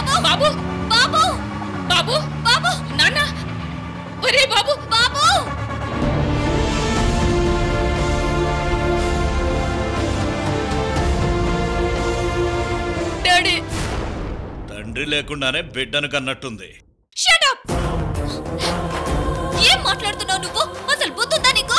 బాబు బాబు బాబు బాబు బాబు నాన్న ఒరే బాబు బాబు డాడీ తండ్రి లేకుండానే బిడ్డను కన్నట్టుంది షట్ అప్ ఏం మాట్లాడుతున్నావు నువ్వు అసలు బుద్ధుందా నీకు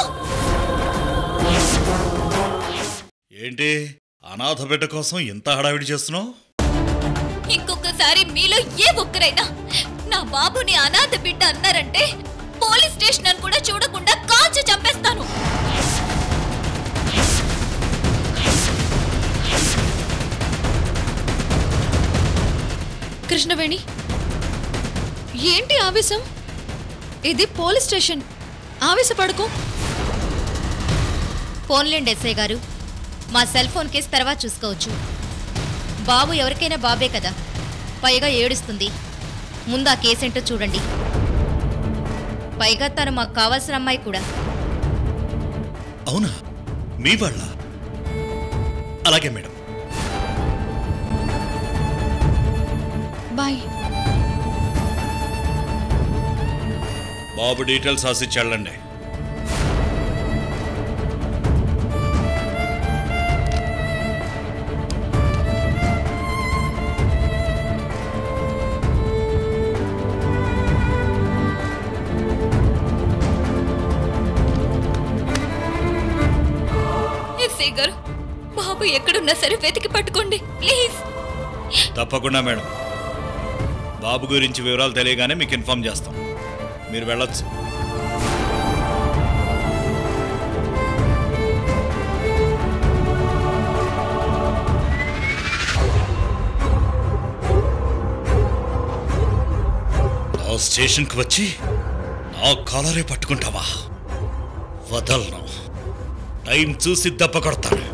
ఏంటి అనాథ బిడ్డ కోసం ఇంత హడావిడి చేస్తున్నావు ఇంకొకసారి మీలో ఏ ఒక్కరైనా నా బాబుని అనాథ బిడ్డ అన్నారంటే పోలీస్ స్టేషన్ అని కూడా చూడకుండా కాల్చి చంపేస్తాను కృష్ణవేణి ఏంటి ఆవేశం ఇది పోలీస్ స్టేషన్ ఆవేశపడుకో ఫోన్లేండి ఎస్ఐ గారు మా సెల్ ఫోన్ కేసు తర్వాత చూసుకోవచ్చు బాబు ఎవరికైనా బాబే కదా పైగా ఏడుస్తుంది ముందు ఆ కేసేంటో చూడండి పైగా తను మాకు కావాల్సిన అమ్మాయి కూడా అవునా మీ వాళ్ళ అలాగే మేడం బాయ్ బాబు డీటెయిల్స్ రాసిచ్చి వెళ్ళండి ఎస్ఐ గారు బాబు ఎక్కడున్నా సరే వెతికి పట్టుకోండి ప్లీజ్ తప్పకుండా మేడం బాబు గురించి వివరాలు తెలియగానే మీకు ఇన్ఫార్మ్ చేస్తాం మీరు వెళ్ళొచ్చు నా స్టేషన్కి వచ్చి నా కాలరే పట్టుకుంటావా వదలను టైం చూసి దెబ్బ కొడతాను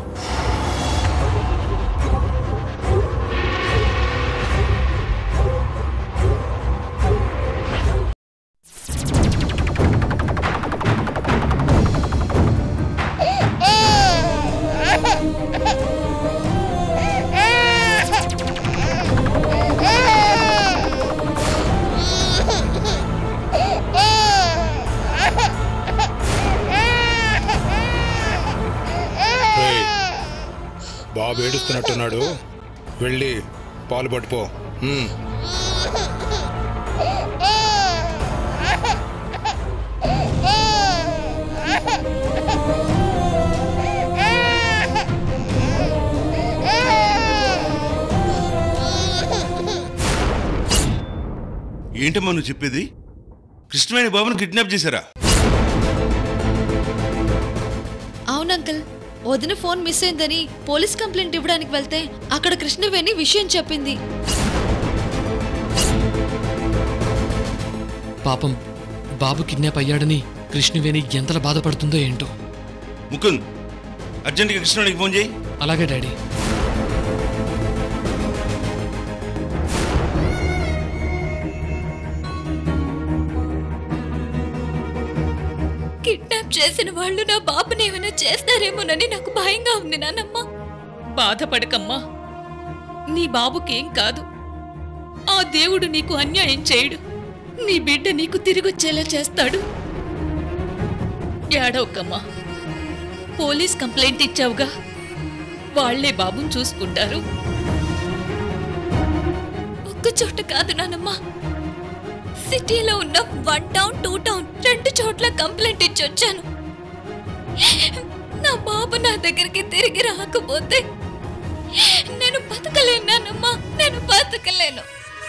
ఏయ్, బాబు ఏడుస్తున్నట్టున్నాడు వెళ్ళి పాలు పట్టుపో ఉమ్. ఏంటమ్మా నువ్వు చెప్పేది కృష్ణవేణి బాబుని కిడ్నాప్ చేశారా అవును అంకుల్ వదిన ఫోన్ మిస్ అయిందని పోలీస్ కంప్లైంట్ ఇవ్వడానికి వెళ్తే అక్కడ కృష్ణవేణి విషయం చెప్పింది పాపం బాబు కిడ్నాప్ అయ్యాడని కృష్ణవేణి ఎంతలా బాధపడుతుందో ఏంటో ముకుంద్ అర్జెంటుగా కృష్ణవేణికి ఫోన్ చేయి అలాగే డాడీ కిడ్నాప్ చేసిన వాళ్ళు నా బాబుని ఏమైనా చేస్తారేమోనని నాకు భయంగా ఉంది నానమ్మ బాధపడకమ్మా నీ బాబుకేం కాదు ఆ దేవుడు నీకు అన్యాయం చేయడు నీ బిడ్డ నీకు తిరిగొచ్చేలా చేస్తాడు ఏడవకమ్మా పోలీస్ కంప్లైంట్ ఇచ్చావుగా వాళ్లే బాబుని చూసుకుంటారు ఒక్క చోట కాదు నానమ్మ సిటీలో ఉన్న వన్ టౌన్ టూ టౌన్ రెండు చోట్ల కంప్లైంట్ ఇచ్చి వచ్చాను నా బాబు నా దగ్గరికి తిరిగి రాకపోతే నేను బతకలేను నానమ్మ నేను బతకలేను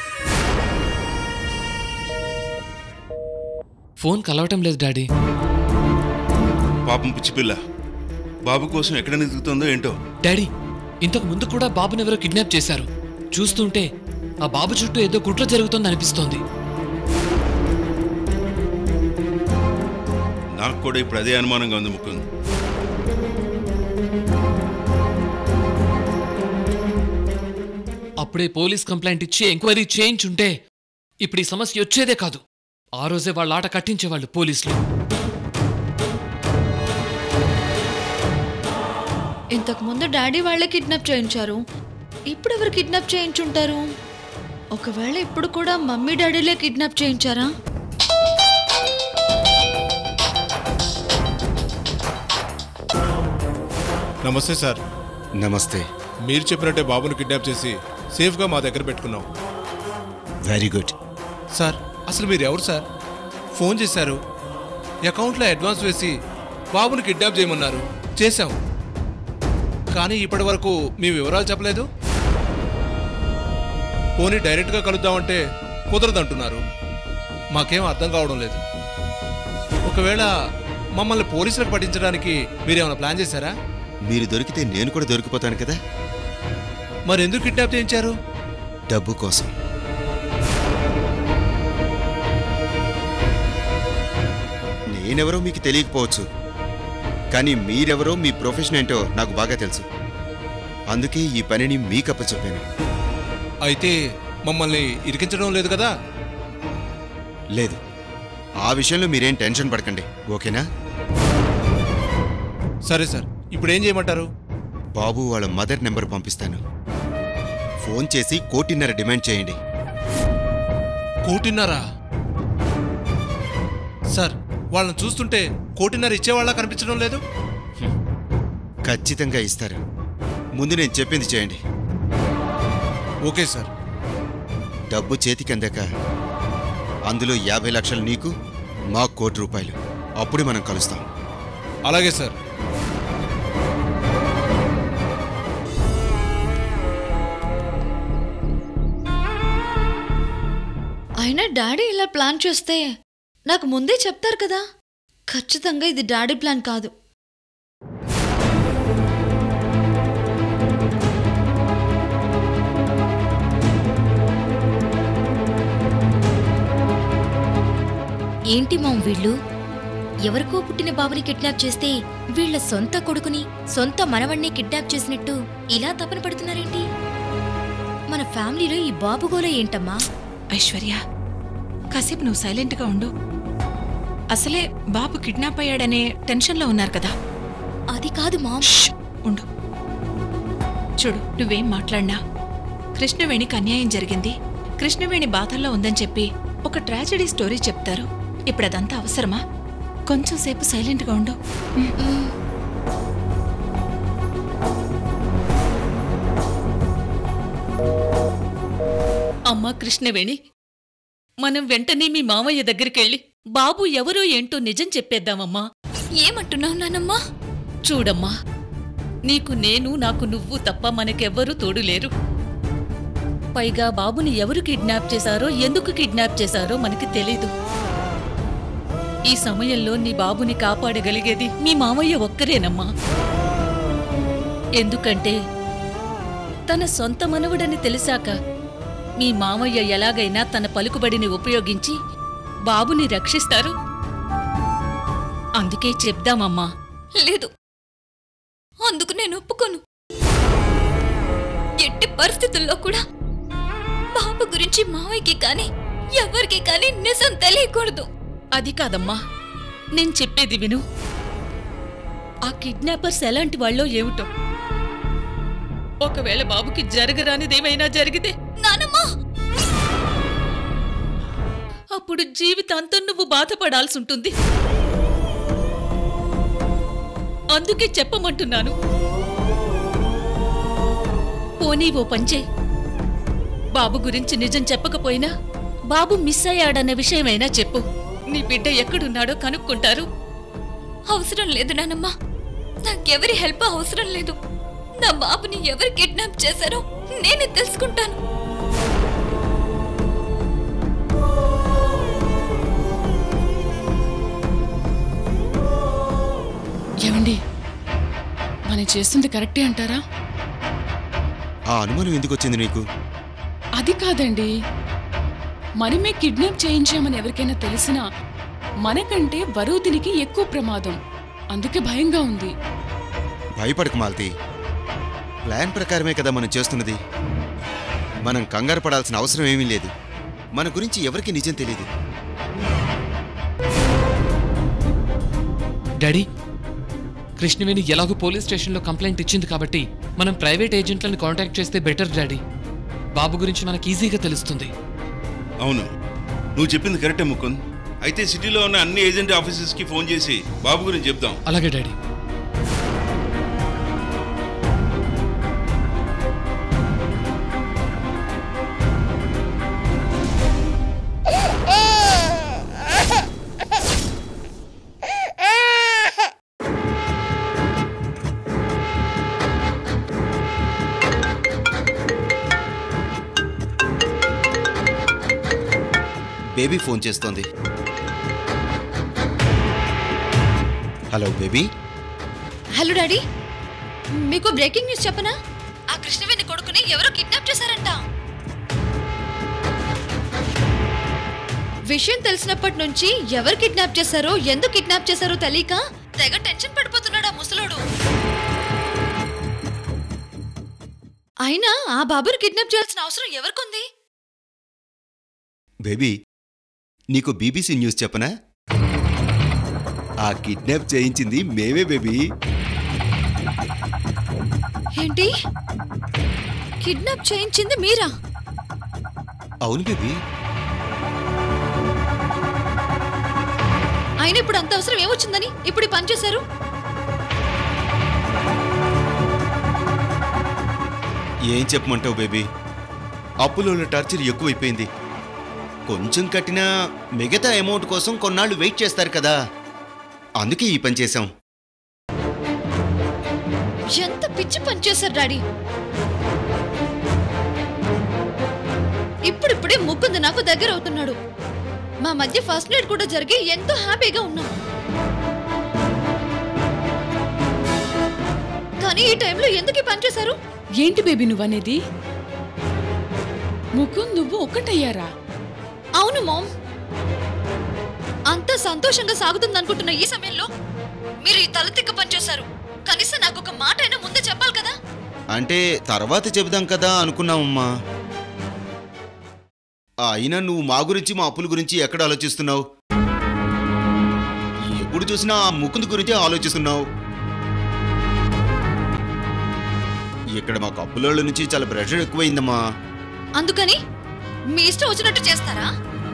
ఫోన్ కలవటం లేదు డాడీ పాపం పిచ్చిపిల్ల బాబు కోసం ఎక్కడ వెతుకుతుందో ఏంటో డాడీ ఇంతకు ముందు కూడా బాబుని ఎవరో కిడ్నాప్ చేశారు చూస్తుంటే ఆ బాబు చుట్టూ ఏదో కుట్ర జరుగుతోంది అనిపిస్తోంది నాకు కూడా ఇప్పుడు అదే అనుమానంగా ఉంది ముకుంద్ అప్పుడే పోలీస్ కంప్లైంట్ ఇచ్చి ఎంక్వైరీ చేయించుంటే ఇప్పుడు ఈ సమస్య వచ్చేదే కాదు ఆ రోజే వాళ్ళ ఆట కట్టించేవాళ్ళు పోలీసులు ఇంతకు ముందు డాడీ వాళ్ళే కిడ్నాప్ చేయించారు ఇప్పుడు ఎవరు కిడ్నాప్ చేయించుంటారు ఒకవేళ ఇప్పుడు కూడా మమ్మీ డాడీలే కిడ్నాప్ చేయించారా నమస్తే సార్ నమస్తే మీరు చెప్పినట్టే బాబును కిడ్నాప్ చేసి సేఫ్గా మా దగ్గర పెట్టుకున్నాం వెరీ గుడ్ సార్ అసలు మీరు ఎవరు సార్ ఫోన్ చేశారు అకౌంట్లో అడ్వాన్స్ వేసి బాబును కిడ్నాప్ చేయమన్నారు చేశాం కానీ ఇప్పటి వరకు మీ వివరాలు చెప్పలేదు పోనీ డైరెక్ట్గా కలుద్దామంటే కుదరదంటున్నారు మాకేం అర్థం కావడం లేదు ఒకవేళ మమ్మల్ని పోలీసులకు పట్టించడానికి మీరేమైనా ప్లాన్ చేశారా మీరు దొరికితే నేను కూడా దొరికిపోతాను కదా మరి ఎందుకు కిడ్నాప్ చేయించారు డబ్బు కోసం నేనెవరో మీకు తెలియకపోవచ్చు కానీ మీరెవరో మీ ప్రొఫెషన్ ఏంటో నాకు బాగా తెలుసు అందుకే ఈ పనిని మీకప్ప చెప్పాను అయితే మమ్మల్ని ఇరికించడం లేదు కదా లేదు ఆ విషయంలో మీరేం టెన్షన్ పడకండి ఓకేనా సరే సార్ ఇప్పుడు ఏం చేయమంటారు బాబు వాళ్ళ మదర్ నెంబర్ పంపిస్తాను ఫోన్ చేసి కోటిన్నర డిమాండ్ చేయండి కోటిన్నరా సార్ వాళ్ళని చూస్తుంటే కోటిన్నర ఇచ్చేవాళ్ళ కనిపించడం లేదు ఖచ్చితంగా ఇస్తారు ముందు నేను చెప్పింది చేయండి ఓకే సార్ డబ్బు చేతికి అందాక అందులో యాభై లక్షలు నీకు మాకు కోటి రూపాయలు అప్పుడు మనం కలుస్తాం అలాగే సార్ అయినా డాడీ ఇలా ప్లాన్ చేస్తే నాకు ముందే చెప్తారు కదా ఖచ్చితంగా ఇది డాడీ ప్లాన్ కాదు ఏంటి మాం వీళ్ళు ఎవరికో పుట్టిన బాబుని కిడ్నాప్ చేస్తే వీళ్ళ సొంత కొడుకుని సొంత మనవణ్ణి కిడ్నాప్ చేసినట్టు ఇలా తపన పడుతున్నారేంటి మన ఫ్యామిలీలో ఈ బాబుగోలో ఏంటమ్మా ఐశ్వర్య కాసేపు నువ్వు సైలెంట్గా ఉండు అసలే బాబు కిడ్నాప్ అయ్యాడనే టెన్షన్లో ఉన్నారు కదా అది కాదు మామ్ ష్! ఉండు చూడు నువ్వేం మాట్లాడినా కృష్ణవేణికి అన్యాయం జరిగింది కృష్ణవేణి బాధల్లో ఉందని చెప్పి ఒక ట్రాజెడీ స్టోరీ చెప్తారు ఇప్పుడు అదంతా అవసరమా కొంచెం సేపు సైలెంట్గా ఉండు అమ్మా కృష్ణవేణి మనం వెంటనే మీ మామయ్య దగ్గరికెళ్ళి బాబు ఎవరో ఏంటో నిజం చెప్పేద్దామమ్మా ఏమంటున్నావు నానమ్మా చూడమ్మా నీకు నేను నాకు నువ్వు తప్ప మనకెవ్వరూ తోడు లేరు పైగా బాబుని ఎవరు కిడ్నాప్ చేశారో ఎందుకు కిడ్నాప్ చేశారో మనకి తెలీదు ఈ సమయంలో నీ బాబుని కాపాడగలిగేది మీ మామయ్య ఒక్కరేనమ్మా ఎందుకంటే తన సొంత మనవుడని తెలిసాక మీ మామయ్య ఎలాగైనా తన పలుకుబడిని ఉపయోగించి బాబుని రక్షిస్తారు అందుకే చెప్దామమ్మా లేదు అందుకు నేను ఒప్పుకోను ఎట్టి పరిస్థితుల్లో కూడా బాబు గురించి మావయ్యకి కానీ ఎవరికి కానీ నిజం తెలియకూడదు అది కాదమ్మా నేను చెప్పేది విను ఆ కిడ్నాపర్స్ ఎలాంటి వాళ్ళో ఏమిటో ఒకవేళ బాబుకి జరగరానిదేమైనా జరిగితే నానమ్మా అప్పుడు జీవితాంతం నువ్వు బాధపడాల్సి ఉంటుంది అందుకే చెప్పమంటున్నాను పోనీ ఓ పంచే బాబు గురించి నిజం చెప్పకపోయినా బాబు మిస్ అయ్యాడన్న విషయమైనా చెప్పు నీ బిడ్డ ఎక్కడున్నాడో కనుక్కుంటారు అవసరం లేదు నానమ్మా నాకెవరి హెల్ప్ అవసరం లేదు నా బాబుని ఎవరు కిడ్నాప్ చేశారో నేనే తెలుసుకుంటాను ఏమండి మనం చేస్తుంది కరెక్టే అంటారా ఆ అనుమానం ఎందుకు వచ్చింది నీకు అది కాదండి మనమే కిడ్నాప్ చేయించామని ఎవరికైనా తెలిసినా మనకంటే వరూదినికి ఎక్కువ ప్రమాదం అందుకే భయంగా ఉంది భయపడకు మాలతి ప్లాన్ ప్రకారమే కదా మనం చేస్తున్నది మనం కంగారు పడాల్సిన అవసరం ఏమీ లేదు మన గురించి ఎవరికి నిజం తెలియదు డాడీ కృష్ణవేణి ఎలాగో పోలీస్ స్టేషన్లో కంప్లైంట్ ఇచ్చింది కాబట్టి మనం ప్రైవేట్ ఏజెంట్లను కాంటాక్ట్ చేస్తే బెటర్ డాడీ బాబు గురించి మనకి ఈజీగా తెలుస్తుంది అవును నువ్వు చెప్పింది కరెక్టే ముకుంద్ అయితే సిటీలో ఉన్న అన్ని ఏజెంట్ ఆఫీసెస్కి ఫోన్ చేసి బాబు గురించి చెప్దాం అలాగే డాడీ బేబీ ఫోన్ చేస్తోంది హలో బేబీ హలో డాడీ మీకు బ్రేకింగ్ న్యూస్ చెప్పనా ఆ కృష్ణవేణి కొడుకుని ఎవరో కిడ్నాప్ చేశారంట విషయం తెలిసినప్పటి నుంచి ఎవరు కిడ్నాప్ చేశారో ఎందుకు కిడ్నాప్ చేశారో తెలియక తెగ టెన్షన్ పడిపోతున్నాడు ఆ ముసలోడు అయినా ఆ బాబుని కిడ్నాప్ చేయాల్సిన అవసరం ఎవరికుంది బేబీ నీకు బీబీసీ న్యూస్ చెప్పనా ఆ కిడ్నాప్ చేయించింది మేమే బేబీ ఏంటి కిడ్నాప్ చేయించింది మీరా అవును బేబీ అయినా ఇప్పుడు అంత అవసరం ఏమొచ్చిందని ఇప్పుడు ఈ పని చేశారు ఏం చెప్పమంటావు బేబీ అప్పులో టార్చర్ ఎక్కువైపోయింది కొంచెం కట్టినా మిగతా అమౌంట్ కోసం కొన్నాళ్ళు వెయిట్ చేస్తారు కదా అందుకే ఈ పని చేశాం ఎంత పిచ్చి పని చేశారు డాడీ ఇప్పుడిప్పుడే ముక్కుంది నాకు దగ్గర అవుతున్నాడు మా మధ్య ఫస్ట్ నైట్ కూడా జరిగి ఎంతో హ్యాపీగా ఉన్నాం కానీ ఈ టైంలో ఎందుకు ఈ పని చేశారు ఏంటి బేబీ నువ్వనేది ముకుంద్ నువ్వు ఒక్కటయ్యారా అవును మామ్ అంత సంతోషంగా సాగుతుంది అనుకుంటున్న ఈ సమయంలో మీరు ఈ తలతిక్క పని చేశారు కనీసం నాకు ఒక మాట అయినా ముందే చెప్పాలి కదా అంటే తర్వాత చెబుదాం కదా అనుకున్నామమ్మా అయినా నువ్వు మా గురించి మా అప్పుల గురించి ఎక్కడ ఆలోచిస్తున్నావు ఎప్పుడు చూసినా ఆ ముకుంద్ గురించే ఆలోచిస్తున్నావు ఇక్కడ మాకు అప్పుల నుంచి చాలా ప్రెషర్ ఎక్కువైందమ్మా అందుకని మీ ఇష్టం వచ్చినట్టు చేస్తారా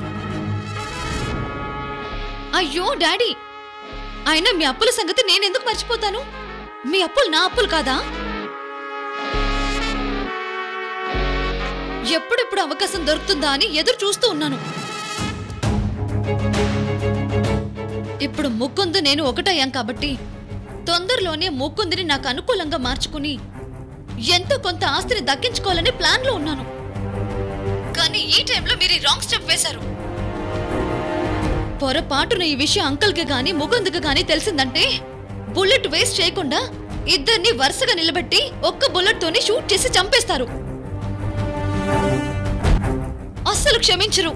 అయ్యో డాడీ అయినా మీ అప్పుల సంగతి నేనెందుకు మర్చిపోతాను మీ అప్పులు నా అప్పులు కాదా ఎప్పుడెప్పుడు అవకాశం దొరుకుతుందా అని ఎదురు చూస్తూ ఉన్నాను ఇప్పుడు ముక్కుందు నేను ఒకటయ్యాం కాబట్టి తొందరలోనే ముక్కుందిని నాకు అనుకూలంగా మార్చుకుని ఎంతో కొంత ఆస్తిని దక్కించుకోవాలని ప్లాన్లో ఉన్నాను కానీ ఈ టైంలో మీరు ఈ రాంగ్ స్టెప్ వేశారు పొరపాటున ఈ విషయం అంకల్కి గాని ముకుందుకి గాని తెలిసిందంటే బుల్లెట్ వేస్ట్ చేయకుండా ఇద్దరిని వరుసగా నిలబెట్టి ఒక్క బుల్లెట్ తోని షూట్ చేసి చంపేస్తారు అస్సలు క్షమించరు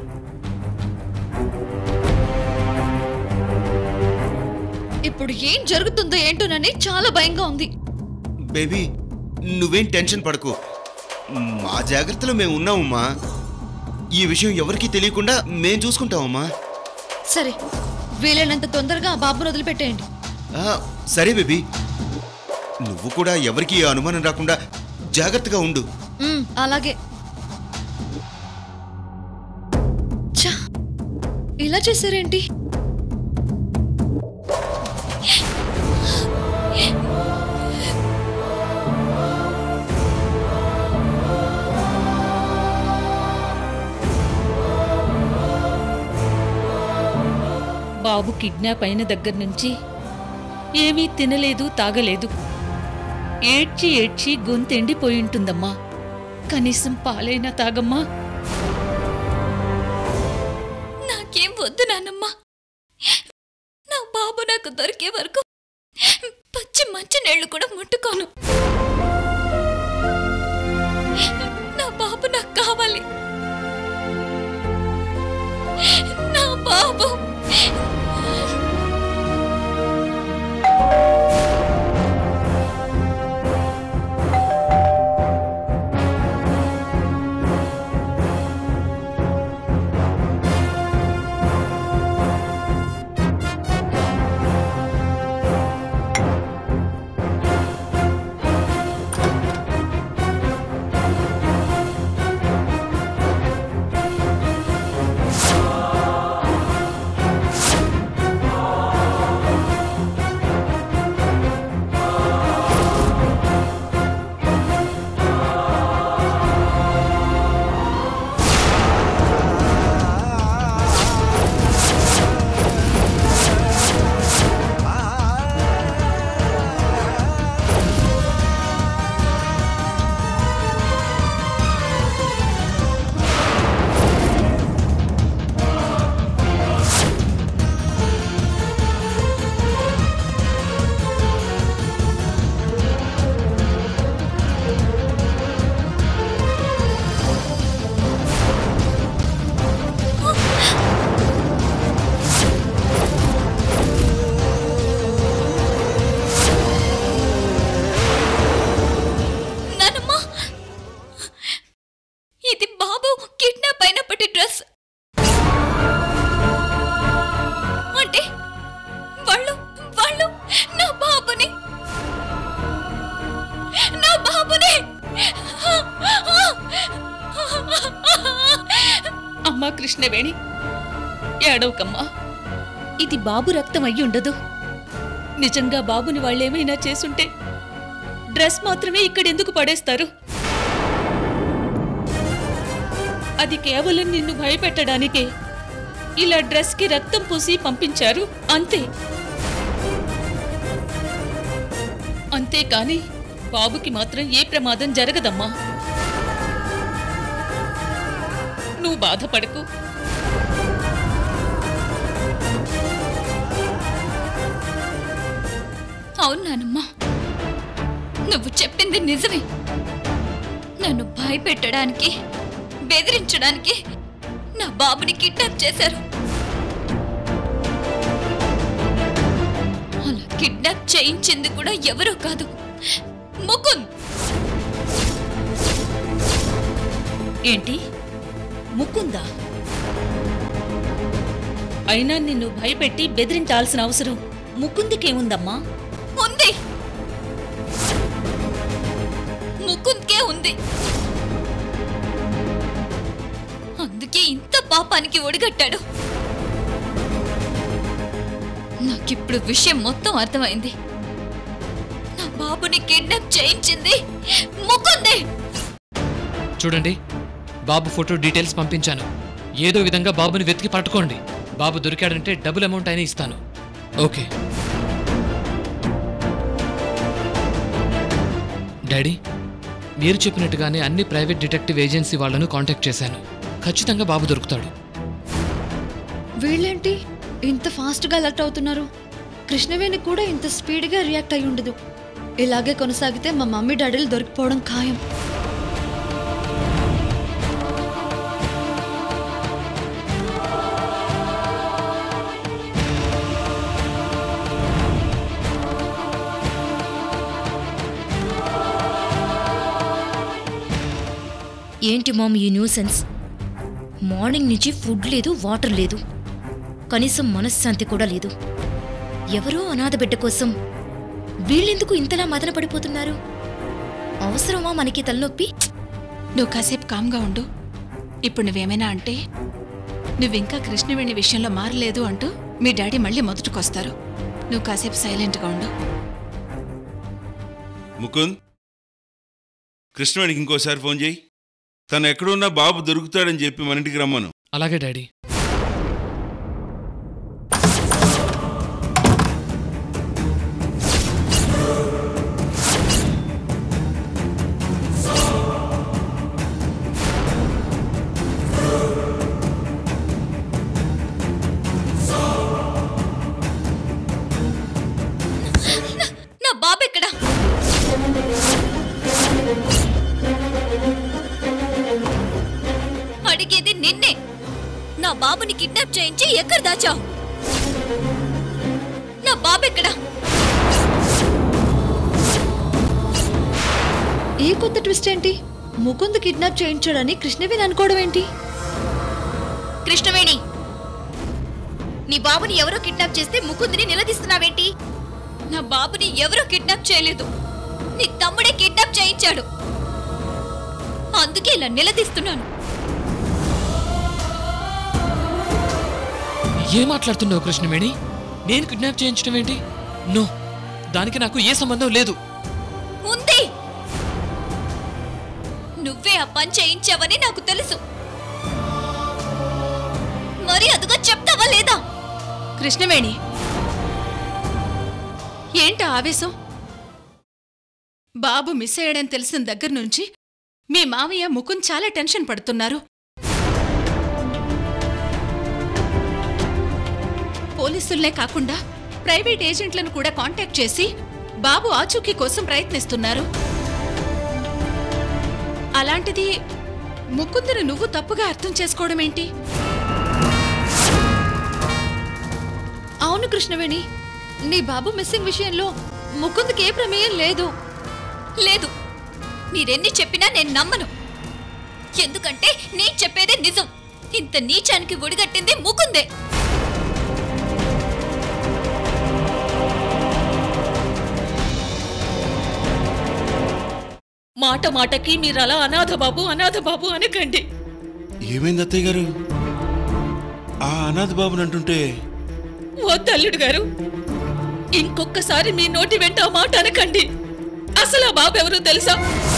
ఇప్పుడు ఏం జరుగుతుందో ఏంటోనని చాలా భయంగా ఉంది బేబీ నువ్వేం టెన్షన్ పడకు మా జాగ్రత్తలో మేము ఉన్నామమ్మా ఈ విషయం ఎవరికీ తెలియకుండా మేం చూసుకుంటామమ్మా సరే వీలైనంత తొందరగా ఆ బాబును వదిలిపెట్టేయండి ఆ, సరే బేబీ నువ్వు కూడా ఎవరికీ ఏ అనుమానం రాకుండా జాగ్రత్తగా ఉండు ఉమ్, అలాగే ఛ, ఇలా చేశారేంటి బాబు కిడ్నాప్ అయిన దగ్గర నుంచి ఏమీ తినలేదు తాగలేదు ఏడ్చి ఏడ్చి గొంతెండిపోయి ఉంటుందమ్మా కనీసం పాలైనా తాగమ్మా నాకేం వద్దు నానమ్మ నా బాబు నాకు దొరికే వరకు పచ్చి మంచి నీళ్లు కూడా ముట్టుకోను నా బాబు నాకు కావాలి నా బాబు ఆ ఏడవకమ్మా కృష్ణవేణి ఏడవకమ్మా ఇది బాబు రక్తం అయ్యి ఉండదు నిజంగా బాబుని వాళ్ళేమైనా చేసుంటే డ్రెస్ మాత్రమే ఇక్కడెందుకు పడేస్తారు అది కేవలం నిన్ను భయపెట్టడానికే ఇలా డ్రెస్కి రక్తం పూసి పంపించారు అంతే అంతేకాని బాబుకి మాత్రం ఏ ప్రమాదం జరగదమ్మా నువ్వు బాధపడకు అవును నానమ్మా నువ్వు చెప్పింది నిజమే నన్ను భయపెట్టడానికి బెదిరించడానికి నా బాబుని కిడ్నాప్ చేశారు అలా కిడ్నాప్ చేయించింది కూడా ఎవరో కాదు ముకుంద్ ఏంటి ముక్కుందా అయినా నిన్ను భయపెట్టి బెదిరించాల్సిన అవసరం ముక్కుందికేముందమ్మా ఉంది ముకుంద్కే ఉంది అందుకే ఇంత పాపానికి ఒడిగట్టాడు నాకిప్పుడు విషయం మొత్తం అర్థమైంది నా బాబుని కిడ్నాప్ చేయించింది ముకుందే చూడండి బాబు ఫోటో డీటెయిల్స్ పంపించాను ఏదో విధంగా బాబుని వెతికి పట్టుకోండి బాబు దొరికాడంటే డబుల్ అమౌంట్ అయినా ఇస్తాను ఓకే డాడీ మీరు చెప్పినట్టుగానే అన్ని ప్రైవేట్ డిటెక్టివ్ ఏజెన్సీ వాళ్ళను కాంటాక్ట్ చేశాను ఖచ్చితంగా బాబు దొరుకుతాడు వీళ్ళేంటి ఇంత ఫాస్ట్గా అలర్ట్ అవుతున్నారు కృష్ణవేణి కూడా ఇంత స్పీడ్గా రియాక్ట్ అయి ఉండదు ఇలాగే కొనసాగితే మా మమ్మీ డాడీలు దొరికిపోవడం ఖాయం ఏంటి మామ్ ఈ న్యూసెన్స్ మార్నింగ్ నుంచి ఫుడ్ లేదు వాటర్ లేదు కనీసం మనశ్శాంతి కూడా లేదు ఎవరో అనాథ బిడ్డ కోసం వీళ్ళెందుకు ఇంతలా మదన పడిపోతున్నారు అవసరమా మనకి తలనొప్పి నువ్వు కాసేపు కామ్గా ఉండు ఇప్పుడు నువ్వేమైనా అంటే నువ్వింకా కృష్ణవేణి విషయంలో మారలేదు అంటూ మీ డాడీ మళ్ళీ మొదటికొస్తారు నువ్వు కాసేపు సైలెంట్గా ఉండు ముకుంద్ కృష్ణవాడికి ఇంకోసారి ఫోన్ చేయి తను ఎక్కడున్నా బాబు దొరుకుతాడని చెప్పి మన ఇంటికి రమ్మను అలాగే డాడీ నా బాబు ఎక్కడా అడిగేది నిన్నే నా బాబుని కిడ్నాప్ చేయించి ఎక్కడ దాచావు నా బాబు ఎక్కడా ఈ కొత్త ట్విస్ట్ ఏంటి ముకుంద్ కిడ్నాప్ చేయించాడని కృష్ణవేణి అనుకోవడం ఏంటి కృష్ణవేణి నీ బాబుని ఎవరో కిడ్నాప్ చేస్తే ముకుందిని నిలదీస్తున్నావేంటి నా బాబుని ఎవరూ కిడ్నాప్ చేయలేదు నీ తమ్ముడే కిడ్నాప్ చేయించాడు అందుకే ఇలా నిలదీస్తున్నాను ఏం మాట్లాడుతున్నావు కృష్ణవేణి నేను కిడ్నాప్ చేయించడం ఏంటి నో దానికి నాకు ఏ సంబంధం లేదు ఉంది నువ్వే ఆ పని చేయించావని నాకు తెలుసు మరి అదుగా చెప్తావా లేదా కృష్ణవేణి ఏంటా ఆవేశం బాబు మిస్ అయ్యాడని తెలిసిన దగ్గర నుంచి మీ మావయ్య ముకుంద్ చాలా టెన్షన్ పడుతున్నారు పోలీసుల్నే కాకుండా ప్రైవేట్ ఏజెంట్లను కూడా కాంటాక్ట్ చేసి బాబు ఆచూకీ కోసం ప్రయత్నిస్తున్నారు అలాంటిది ముకుందును నువ్వు తప్పుగా అర్థం చేసుకోవడం ఏంటి అవును కృష్ణవేణి నీ బాబు మిస్సింగ్ విషయంలో ముకుంద్కి ఏ ప్రమేయం లేదు లేదు మీరెన్ని చెప్పినా నేను నమ్మను ఎందుకంటే నేను చెప్పేదే నిజం ఇంత నీచానికి ఒడిగట్టింది ముకుందే మాట మాటకి మీరు అలా అనాథ బాబు అనాథ బాబు అనకండి ఏమైంది అత్తయ్య గారు ఆ అనాథ బాబుని అంటుంటే వద్దల్లుడు గారు ఇంకొక్కసారి మీ నోటి వెంట ఆ మాట అనకండి అసలు ఆ బాబు ఎవరో తెలుసా